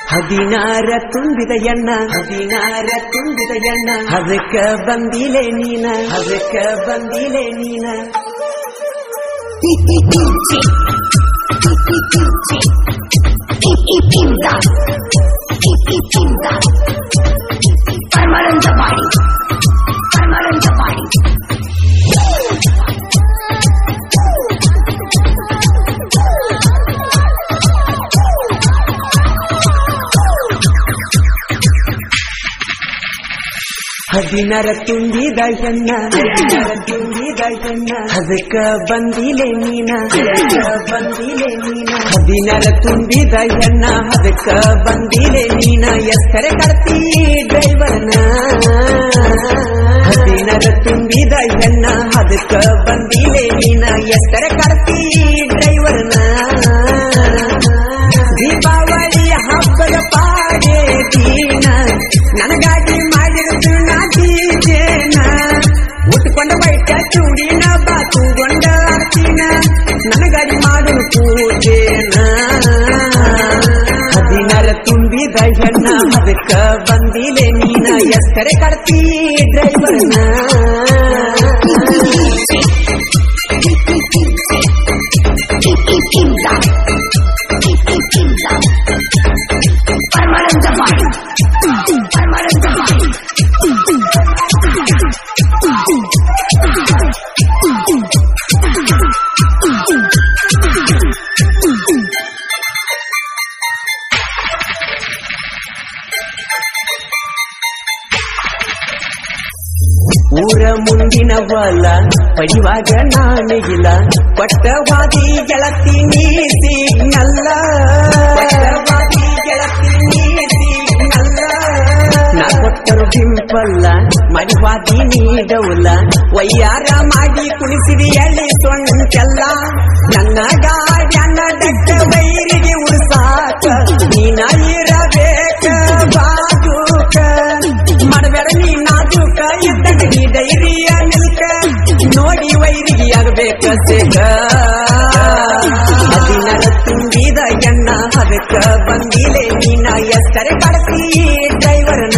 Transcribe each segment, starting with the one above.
ಹದಿನಾರ ತುಂಬಿದ ಎಣ್ಣ ಹದಿನಾರ ತುಂಬಿದ ಎಣ್ಣ ಅದಕ್ಕ ಬಂದಿಲೆ ನೀನ ಅದಕ್ಕ ಬಂದಿಲೆ ನೀನ Permanent body. Permanent body. ಹದಿನಾರ ತುಂಬಿದ ಎಣ್ಣ ಹದಿನಾರ ತುಂಬಿದ ಎಣ್ಣ ಅದಕ್ಕ ಬಂದಿಲೆ ನೀನ ಅದಕ್ಕ ಬಂದಿಲೆ ನೀನ ಹದಿನಾರ ತುಂಬಿದ ಎಣ್ಣ ಅದಕ್ಕ ಬಂದಿಲೆ ನೀನ ಎಷ್ಟರೆ ಕರ್ತಿ ಡ್ರೈವರ್ನ ಹದಿನಾರ ತುಂಬಿದ ಎಣ್ಣ ಅದಕ್ಕ ಬಂದಿಲೆ ನೀನ ಎಷ್ಟರೆ ಕರ್ತಿ ಡ್ರೈವರ್ನ ದೀಪಾವಳಿ ಹಬ್ಬದ ಪಾಡೆ ದೀನ ನನಗಾಗಿ ಮಾಡಿರುದು ನಾ ದೀಜೇನ ಉಟ್ಕೊಂಡ ಬೈಟ ಚೂಡಿನ ಬಾತುಗೊಂಡ ಆರ್ತಿನ ನನಗಾಗಿ ಮಾಡುನು ಪೂಜೆನ ಹದಿನಾರ ತುಂಬಿದ ಹೆಣ್ಣ ಅದಕ್ಕ ಬಂದಿಲೆ ನೀನ ಎಷ್ಟರೆ ಕರ್ತಿ ಡ್ರೈವರ್ನ Permanent body. Permanent body. ಊರ ಮುಂದಿನ ಹೊಲ ಪಡಿವಾಗ ನಾನಿಗಿಲ್ಲ ಪಟ್ಟವಾದಿ ಗೆಳತಿ ನೀ ಸಿಗ್ನಲ್ಲ ಪಟ್ಟವಾದಿ ಗೆಳತಿ ನೀ ಸಿಗ್ನಲ್ಲ ನಾ ಕೊಟ್ಟರು ಡಿಂಪಲ್ಲ ಮಡಿವಾದಿ ನೀಡವುಲ್ಲ ವಯ್ಯಾರ ಮಾಡಿ ಕುಣಿಸಿದಿ ಎಳ್ಳಿ ಸೊಂಟೆಲ್ಲ ನನ್ನ ಗಾಡ್ಯನ್ನ ಡಕ್ಕ ವೈರಿಗೆ ಉಡ್ಸಾಕ ನೀನ ಇರಬೇಕ ಬಾಜೂಕ ಮಾಡಬೇಡ ನೀ ನಾಜೂಕ ಇದ್ದಾಗ ನೀ ಧೈರ್ಯ ನಿಲ್ಕ ನೋಡಿ ವೈರಿಗೆ ಆಗಬೇಕ ಸೇಕ ಹದಿನಾರ ತುಂಬಿದ ಎಣ್ಣ ಅದಕ್ಕ ಬಂದಿಲೆ ನೀನ ಎಷ್ಟರೆ ಕಡತಿ ಡ್ರೈವರ್ನ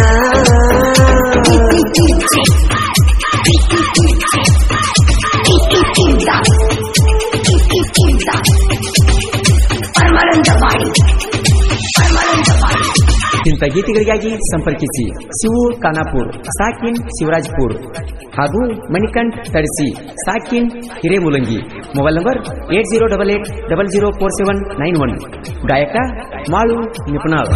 Permanent body. Permanent body. ಇಂಥ ಗೀತೆಗಳಿಗಾಗಿ ಸಂಪರ್ಕಿಸಿ ಶಿವು ಖಾನಾಪುರ್ ಸಾಕಿನ್ ಶಿವರಾಜ್ಪುರ್ ಹಾಗೂ ಮಣಿಕಂಠ್ ತರಿಸಿ ಸಾಕಿನ್ Hiremulangi mobile number eight zero double eight double zero four seven nine one ಗಾಯಕ ಮಾಳು ನಿಪುಣಾಳ್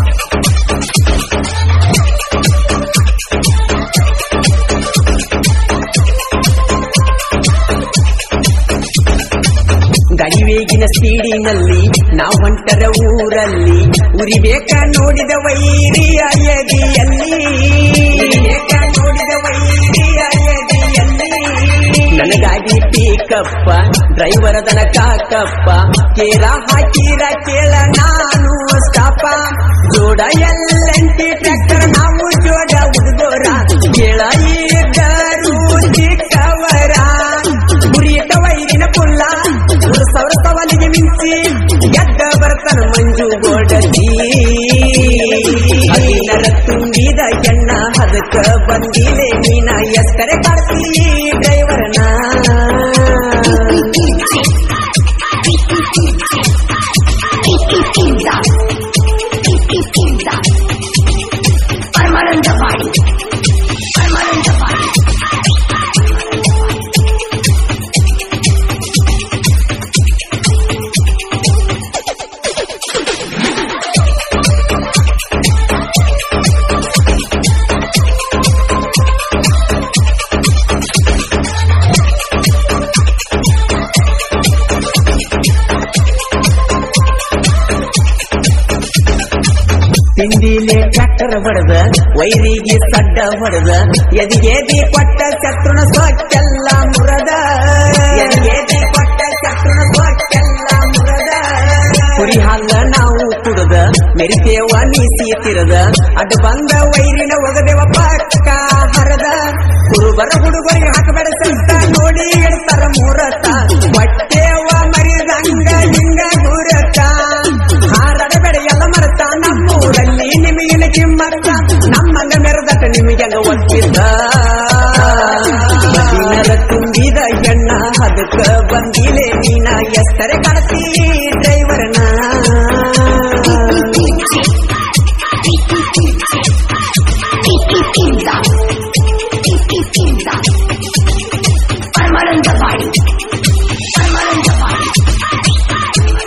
ಗಡಿವೇಗಿನ ಸ್ಪೀಡಿನಲ್ಲಿ ನಾವು ಹೊಂಟರ ಊರಲ್ಲಿ ಉರಿಬೇಕ ನೋಡಿದ ವೈರಿಯ ಎದಿಯಲ್ಲಿ ಉರಿಬೇಕ ನೋಡಿದ ವೈರಿಯ ಎದಿಯಲ್ಲಿ ನನಗಾಗಿ ಪೀಕಪ್ಪ ಡ್ರೈವರ್ ಅದನ ಕಾಕಪ್ಪ ಕೇರ ಹಾಕಿರ ಕೇಳ ನಾನು ಸ್ಟಾಪ ಜೋಡ ಎಲ್ಲಂಟಿ ಟ್ರ್ಯಾಕ್ಟರ್ ನಾವು ಜೋಡ ಹುಡುಗೋರ ಕೇಳ ಇದ್ದರು ಚಿಕ್ಕವರ ಮುರಿಯಟ ವೈರಿನ ಪುಲ್ಲ ಮೂರು ಸಾವಿರ ಸವಾಲಿಗೆ ಮಿಂಚಿ ಎದ್ದ ಬರ್ತಾನ ಮಂಜು ಗೋಡತಿ ಹದಿನರ ತುಂಬಿದ ಎಣ್ಣ ಅದಕ್ಕ ಬಂದಿಲೆ ನೀನ ಎಷ್ಟರೆ ಕಾಡ್ತಿ ಡ್ರೈವರ್ನ Permanent body. Permanent body. ತಿಂಡಿಲೆ ಟ್ರ್ಯಾಕ್ಟರ್ ಹೊಡೆದ ವೈರಿಗೆ ಸಡ್ಡ ಹೊಡೆದ ಎದಿಗೆದಿ ಕೊಟ್ಟ ಶತ್ರುನ ಸ್ವಕ್ಕೆಲ್ಲ ಮುರದ ಎದಿಗೆದಿ ಕೊಟ್ಟ ಶತ್ರುನ ಸ್ವಕ್ಕೆಲ್ಲ ಮುರದ ಕುರಿ ಹಾಲ ನಾವು ಕುಡದ ಮೆರಿತೇವ ನೀಸಿ ತಿರದ ಅಡ್ಡ ಬಂದ ವೈರಿನ ಒಗದೇವ ಪಕ್ಕ ಹರದ ಕುರುಬರ ಹುಡುಗರಿಗೆ ಹಾಕಬೇಡ ಸಂತ ನೋಡಿ ಹೇಳ್ತಾರ ಮೂರತ ಹೊಟ್ಟೆವ ಮರಿದಂಗ ಹಿಂಗ ಗುರತ ಹಾರಡಬೇಡ ಎಲ್ಲ ಮರತ ನಮ್ಮೂರ ಕಿಮ್ಮತ್ತ ನಮ್ಮಂಗ ಮೆರೆದಟ ನಿಮಗೆಲ್ಲ ಒತ್ತಿದ್ದ ಮದಿನರ ತುಂಬಿದ ಎಣ್ಣ ಅದಕ್ಕ ಬಂದಿಲೆ ನೀನ ಎಷ್ಟರೆ ಕಳಸಿ ಡ್ರೈವರ್ನ Permanent party. Permanent party.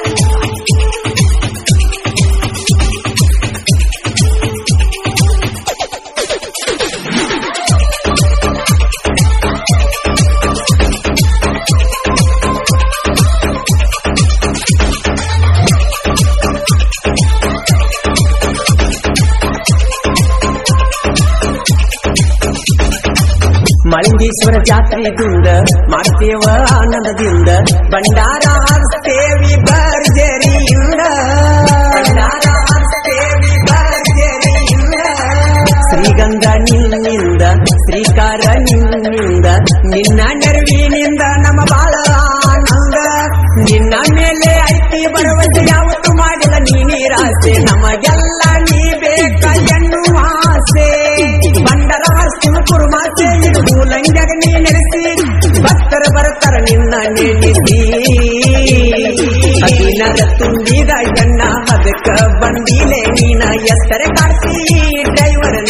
ಮಳಿಂಗೇಶ್ವರ ಜಾತ್ರೆದಿಂದ ಮಾಡ್ತೇವ ಆನಂದದಿಂದ ಭಂಡಾರ ಹಾರಿಸ್ತೇವಿ ಭರ್ಜರಿಯಿಂದ ಭಂಡಾರ ಹಾರಿಸ್ತೇವಿ ಭರ್ಜರಿಯಿಂದ ಶ್ರೀಗಂಧ ನಿನ್ನಿಂದ ಶ್ರೀಕಾರ ನಿನ್ನಿಂದ ನಿನ್ನ ನೆರವಿನಿಂದ ನಮ್ಮ ಬಾಳ ಆನಂದ ನಿನ್ನ ಮೇಲೆ ಐತಿ ಭರವಸೆ ಯಾವತ್ತು ಮಾಡಿಲ್ಲ ನೀ ನೀರಾಸೆ ನಮಗೆಲ್ಲ ನೀ ಬೇಕ ಎನ್ನುವ ಆಸೆ ಬಂಡರ ಹರ್ಸಿನ ಕುರುಮಾಸೆ ಇದು ಮೂಲಂಗ್ಯಾಗ ನೀ ನೆಲೆಸಿ ಭಕ್ತರ ಬರ್ತಾರ ನಿನ್ನ ನೆನೆಸಿ ಹದಿನರ ತುಂಬಿದ ಎಣ್ಣ ಅದಕ್ಕ ಬಂದಿಲೆ ನೀನ ಎತ್ತರೆ ಕಾಡ್ತಿ ಡ್ರೈವರ್ನ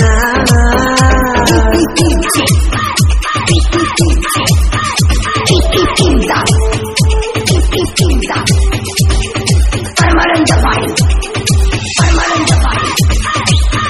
Permanent party. Permanent party.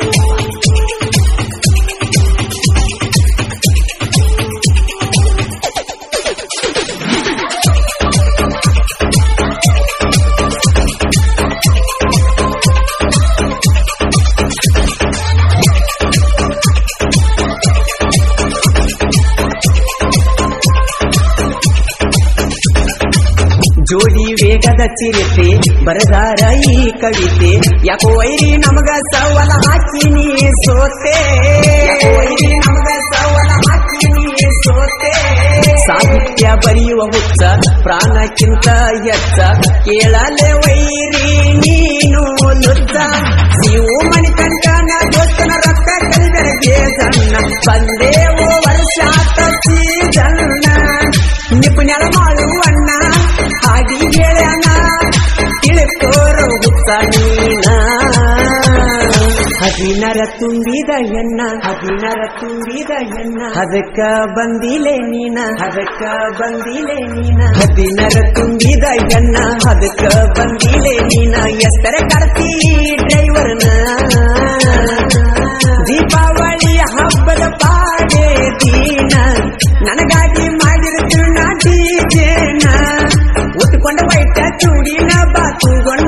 ಜೋಡಿ ವೇಗದ ಚಿರತೆ ಬರದಾರ ಈ ಕವಿತೆ ಯಾಕೋ ವೈರಿ ನಮಗ ಸವಲ ಹಾಕಿ ನೀ ಸೋತೆ ಯಾಕೋ ವೈರಿ ನಮಗ ಸವಲ ಹಾಕಿ ನೀ ಸೋತೆ ಸಾಹಿತ್ಯ ಬರೆಯುವ ಹುಚ್ಚ ಪ್ರಾಣಕ್ಕಿಂತ ಹೆಚ್ಚ ಕೇಳಲೆ ವೈರಿ ನೀನು ಲುಚ್ಚ ನೀವು ಮಣಿಕಂಠನ ದೋಸ್ತನ ರಕ್ತ ಕಲಿದರಿಗೆ ಸಣ್ಣ ಬಂದೇವೋ ವರ್ಷ ಸೀಸನ್ನ ನಿಪುಣರ ಮಾಡುವಣ್ಣ ಹಾಡಿ ಹೇಳ್ಯಾನ ತಿಳ್ಕೋರು ಹುತ್ತ ನೀನ ಹದಿನರ ತುಂಬಿದ ಎಣ್ಣ ಹದಿನರ ತುಂಬಿದ ಎಣ್ಣ ಅದಕ್ಕ ಬಂದಿಲೆ ನೀನ ಅದಕ್ಕ ಬಂದಿಲೆ ನೀನ ಹದಿನರ ತುಂಬಿದ ಎಣ್ಣ ಅದಕ್ಕ ಬಂದಿಲೆ ನೀನ ಎಷ್ಟರ ಕರ್ತಿ ಡ್ರೈವರ್ನ ದೀಪಾವಳಿ ಹಬ್ಬದ ಪಾಡೆ ದೀನ ನನಗಾಗಿ ಮಾಡಿರ್ತೀವಿ ನಾ ಡಿಜೆನ ಉಟ್ಕೊಂಡ ವೈಟ ಚೂಡಿನ ಬಾತುಗೊಂಡ